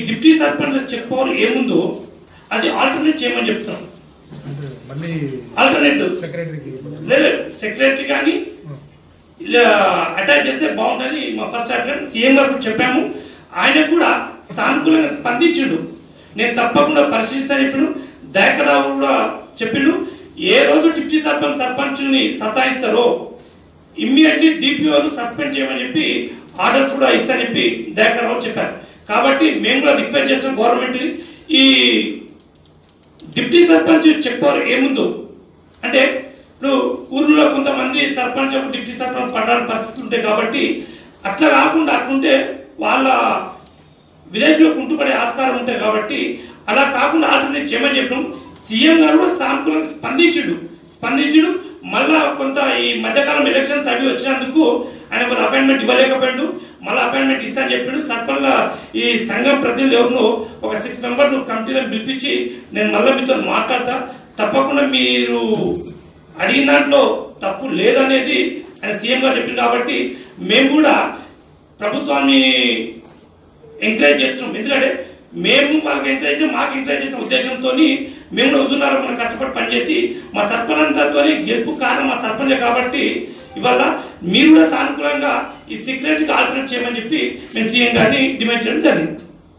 Deputy sarpanch check power ఏముందో అది alternate చేయమని చెప్తున్నాం అంటే మళ్ళీ ఆల్టర్నేట్ సెక్రటరీకి లేదు సెక్రటరీ కానీ ఇలా అటాచ్ చేస్తే బాగుంటుంది మా ఫస్ట్ అటెండ్ సీఎం గారు కూడా చెప్పాము ఆయన కూడా సానుకూలంగా స్పందించుడు నేను తప్పకుండా పరిశీలిస్తాను ఇప్పుడు దయాకరావు కూడా చెప్పిండు ఏ రోజు డిప్యూటీ సర్పంచ్ సర్పంచ్ని సతాయిస్తారో ఇమ్మీడియట్లీ డిపిఓను సస్పెండ్ చేయమని చెప్పి ఆర్డర్స్ కూడా ఇస్తానని చెప్పి దయాకరావు చెప్పారు కాబట్టి మేము కూడా రిక్వెస్ట్ చేస్తాం గవర్నమెంట్ ఈ డిప్యూటీ సర్పంచ్ చెక్ పవర్ ఏముందో అంటే ఇప్పుడు ఊర్లో కొంతమంది సర్పంచ్ డిప్యూటీ సర్పంచ్ పడాలని పరిస్థితి ఉంటాయి కాబట్టి అట్లా కాకుండా అట్లుంటే వాళ్ళ విలేజ్ లో కుంటుపడే ఆస్కారం ఉంటాయి కాబట్టి అలా కాకుండా ఆల్టర్నేట్ చేయమని చెప్పడం సీఎం గారు కూడా సానుకూలంగా స్పందించుడు స్పందించుడు మళ్ళా కొంత ఈ మధ్యకాలం ఎలక్షన్స్ అవి వచ్చినందుకు ఆయన ఒక అపాయింట్మెంట్ ఇవ్వలేకపోయాడు మళ్ళీ అపాయింట్మెంట్ ఇస్తా అని చెప్పాడు సర్పంచ్ ఈ సంఘం ప్రతినిధులు ఎవరినో ఒక సిక్స్ మెంబర్ కమిటీలో పిలిపించి నేను మళ్ళీ మీతో మాట్లాడతా తప్పకుండా మీరు అడిగిన దాంట్లో తప్పు లేదనేది ఆయన సీఎం గారు చెప్పింది కాబట్టి మేము కూడా ప్రభుత్వాన్ని ఎంకరేజ్ చేస్తున్నాం ఎందుకంటే మేము వాళ్ళకి ఎంకరేజ్ చేసి మాకు ఎంకరేజ్ చేసిన ఉద్దేశంతో మేము రోజున్నర మనం కష్టపడి పనిచేసి మా సర్పంచ్తో గెలుపు కారణం మా సర్పంచ్ కాబట్టి ఇవాళ మీరు కూడా సానుకూలంగా ఈ సెక్రటరీకి ఆల్టర్నేట్ చేయమని చెప్పి మేము సీఎం గారిని డిమాండ్ చేయడం జరిగింది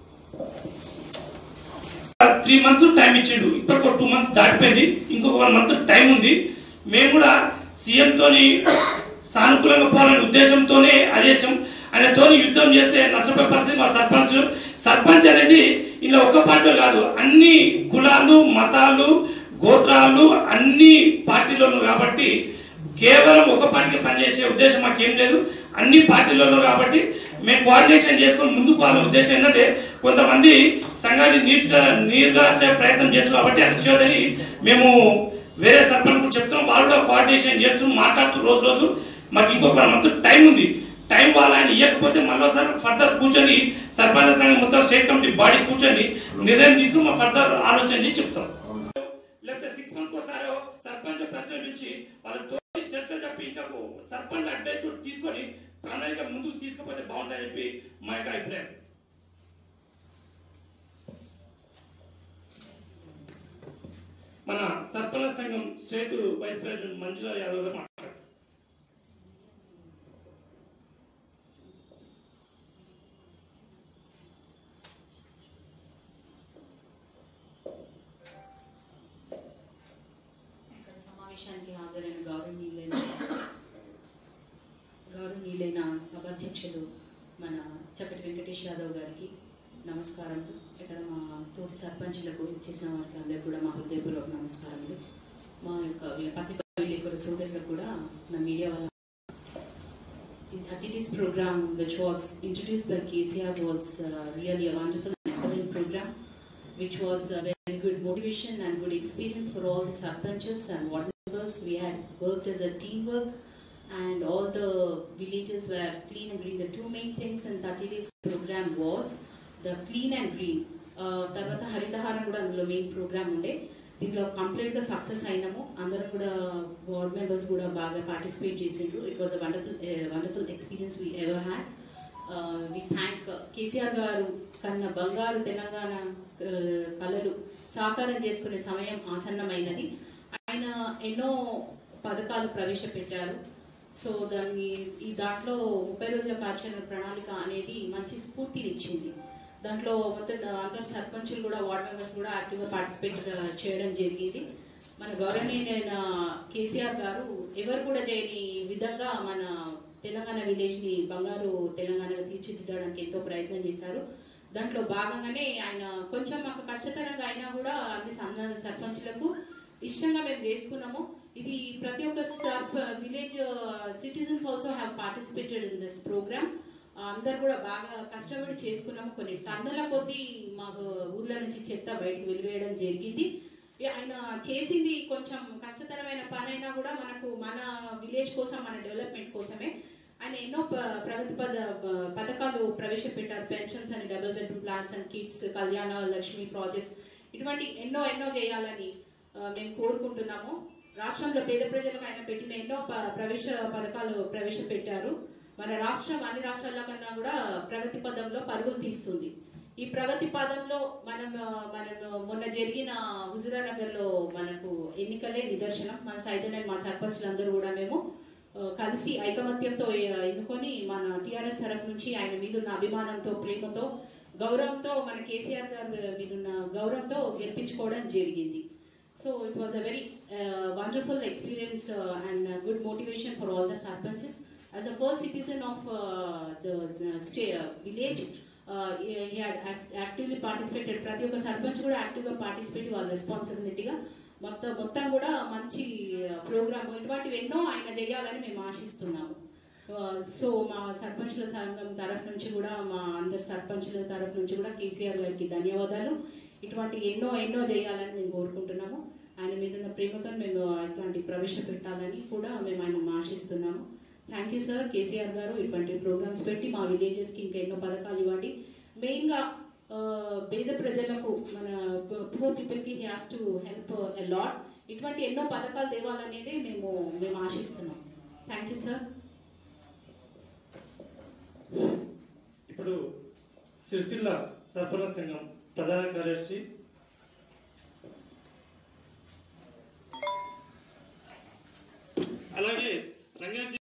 త్రీ మంత్స్ టైం ఇచ్చిండు ఇప్పటికి టూ మంత్స్ దాటిపోయింది ఇంకొక వన్ మంత్ టైం ఉంది మేము కూడా సీఎం తోని సానుకూలంగా పోవాలనే ఉద్దేశంతోనే ఆదేశం ఆయనతో యుద్ధం చేస్తే నష్టపోయే పరిస్థితి మా సర్పంచ్ సర్పంచ్ అనేది ఇలా ఒక పార్టీ కాదు అన్ని కులాలు మతాలు గోత్రాలు అన్ని పార్టీలోను కాబట్టి కేవలం ఒక పార్టీకి పనిచేసే ఉద్దేశం మాకేం లేదు అన్ని పార్టీలలో కాబట్టి మేము కోఆర్డినేషన్ చేసుకొని ముందుకు వాళ్ళ ఉద్దేశం ఏంటంటే కొంతమంది సంఘాన్ని నీట్గా నీరుగార్చే ప్రయత్నం చేస్తారు కాబట్టి అది చేయదని మేము వేరే సర్పంచ్ కూడా చెప్తున్నాం వాళ్ళు కూడా కోఆర్డినేషన్ చేస్తూ మాట్లాడుతూ రోజు రోజు మాకు ఇంకొక మంత్ టైం ఉంది టైం వాళ్ళు ఆయన ఇవ్వకపోతే మళ్ళీసారి ఫర్దర్ కూర్చొని సర్పంచ్ సంఘం మొత్తం స్టేట్ కమిటీ బాడీ కూర్చొని నిర్ణయం తీసుకుని మా ఫర్దర్ ఆలోచన చేసి చెప్తాం లేకపోతే సిక్స్ మంత్స్ ఒకసారి సర్పంచ్ ప్రతినిధులు పిలిచి వాళ్ళతో చర్చ చెప్పి ఇంకా సర్పంచ్ అడ్వైస్ కూడా తీసుకొని ప్రణాళిక ముందుకు తీసుకుపోతే బాగుంటుందని చెప్పి మా యొక్క అభిప్రాయం మన సర్పంచ్ సంఘం state vice president Manjula Yadav గారు మాట్లాడారు ఇక్కడ సమావేశానికి హాజరైన గౌరవనీయులైన గౌరవనీయులైన సభాధ్యక్షులు మన చక్కటి వెంకటేష్ యాదవ్ గారికి నమస్కారములు ఇక్కడ మా తోటి సర్పంచులకు ఇచ్చేసిన వారికి అందరికీ కూడా మా హృదయపూర్వక నమస్కారములు మా యొక్క పత్రికా విలేకరుల సోదరులకు కూడా నా మీడియా వాళ్ళ The 30 days program, which was introduced by KCR, was uh, really a wonderful and excellent program, which was a very good motivation and good experience for all the sarpanchas and ward members. We had worked as a teamwork, and all the villages were clean and green. The two main things in 30 days program was the clean and green. Uh, తర్వాత హరితహారం కూడా అందులో main programme ఉండే దీంట్లో complete గా success అయినాము అందరం కూడా ward members కూడా బాగా పార్టిసిపేట్ చేసిండ్రు it was a wonderful wonderful experience we ever had we thank KCR గారు కన్న బంగారు తెలంగాణ uh, కళలు సాకారం చేసుకునే సమయం ఆసన్నమైనది ఆయన ఎన్నో పథకాలు ప్రవేశపెట్టారు సో దాన్ని ఈ దాంట్లో ముప్పై రోజుల కార్యాచరణ ప్రణాళిక అనేది మంచి స్ఫూర్తినిచ్చింది దాంట్లో మొత్తం అందరు సర్పంచులు కూడా వార్డ్ మెంబర్స్ కూడా యాక్టివ్గా పార్టిసిపేట్ చేయడం జరిగింది మన గౌరవనీయులైన కేసీఆర్ గారు ఎవరు కూడా చేయని విధంగా మన తెలంగాణ విలేజ్ ని బంగారు తెలంగాణగా తీర్చిదిద్దడానికి ఎంతో ప్రయత్నం చేశారు దాంట్లో భాగంగానే ఆయన కొంచెం మాకు కష్టతరంగా అయినా కూడా అన్ని సంఘ సర్పంచ్లకు ఇష్టంగా మేము చేసుకున్నాము ఇది ప్రతి ఒక్క సర్ప village citizens also have participated in this program అందరు కూడా బాగా కష్టపడి చేసుకున్నాము కొన్ని టన్నుల కొద్దీ మాకు ఊర్ల నుంచి చెత్త బయటకు వెలివేయడం జరిగింది ఏ- ఆయన చేసింది కొంచెం కష్టతరమైన పని అయినా కూడా మనకు మన విలేజ్ కోసం మన డెవలప్మెంట్ కోసమే ఆయన ఎన్నో ప- ప్రగతి పద ప- పథకాలు ప్రవేశపెట్టారు పెన్షన్స్ అని double bedroom plans and kids Kalyana Lakshmi projects ఇటువంటి ఎన్నో ఎన్నో చేయాలని ఆ, మేము కోరుకుంటున్నాము రాష్ట్రంలో పేద ప్రజలకు ఆయన పెట్టిన ఎన్నో ప- ప్రవేశ పథకాలు ప్రవేశపెట్టారు మన రాష్ట్రం అన్ని రాష్ట్రాల కన్నా కూడా ప్రగతి పదంలో పరుగులు తీస్తుంది ఈ ప్రగతి పదంలో మనం ఆ, మనం మొన్న జరిగిన హుజురానగర్ లో మనకు ఎన్నికలే నిదర్శనం మన సైదన్ అండ్ మా సర్పంచ్లందరూ కూడా మేము ఆ, కలిసి ఐకమత్యంతో ఏ- ఎన్నుకొని మన టిఆర్ఎస్ తరఫు నుంచి ఆయన మీద ఉన్న అభిమానంతో ప్రేమతో గౌరవంతో మన కేసీఆర్ గారి మీద ఉన్న గౌరవంతో గెలిపించుకోవడం జరిగింది so it was a very wonderful experience and good motivation for all the sarpanches as a first citizen of the state village actively participated ప్రతి ఒక్క సర్పంచ్ కూడా యాక్టివ్గా పార్టిసిపేట్ వాళ్ళ రెస్పాన్సిబిలిటీగా మొత్తం మొత్తం కూడా మంచి ప్రోగ్రామ్ ఇటువంటివి ఎన్నో ఆయన చేయాలని మేము ఆశిస్తున్నాము సో మా సర్పంచుల సంఘం తరఫు నుంచి కూడా మా అందరి సర్పంచుల తరఫు నుంచి కూడా కేసీఆర్ గారికి ధన్యవాదాలు ఇటువంటి ఎన్నో ఎన్నో చేయాలని మేము కోరుకుంటున్నాము ఆయన మీద ఉన్న ప్రేమతో మేము ఇట్లాంటి ప్రవేశపెట్టాలని కూడా మేము ఆయన ఆశిస్తున్నాము థ్యాంక్ యూ సార్ కేసీఆర్ గారు ఇటువంటి ప్రోగ్రామ్స్ పెట్టి మా విలేజెస్కి ఇంకా ఎన్నో పథకాలు ఇవ్వండి మెయిన్గా పేద ప్రజలకు మన పూర్ పీపుల్కి has to help a lot ఇటువంటి ఎన్నో పథకాలు తేవాలనేదే మేము మేము ఆశిస్తున్నాం థ్యాంక్ యూ సార్ ఇప్పుడు సిరిసిల్ల సర్పంచ్ సంఘం ప్రధాన కార్యదర్శి అలాగే రంగారెడ్డి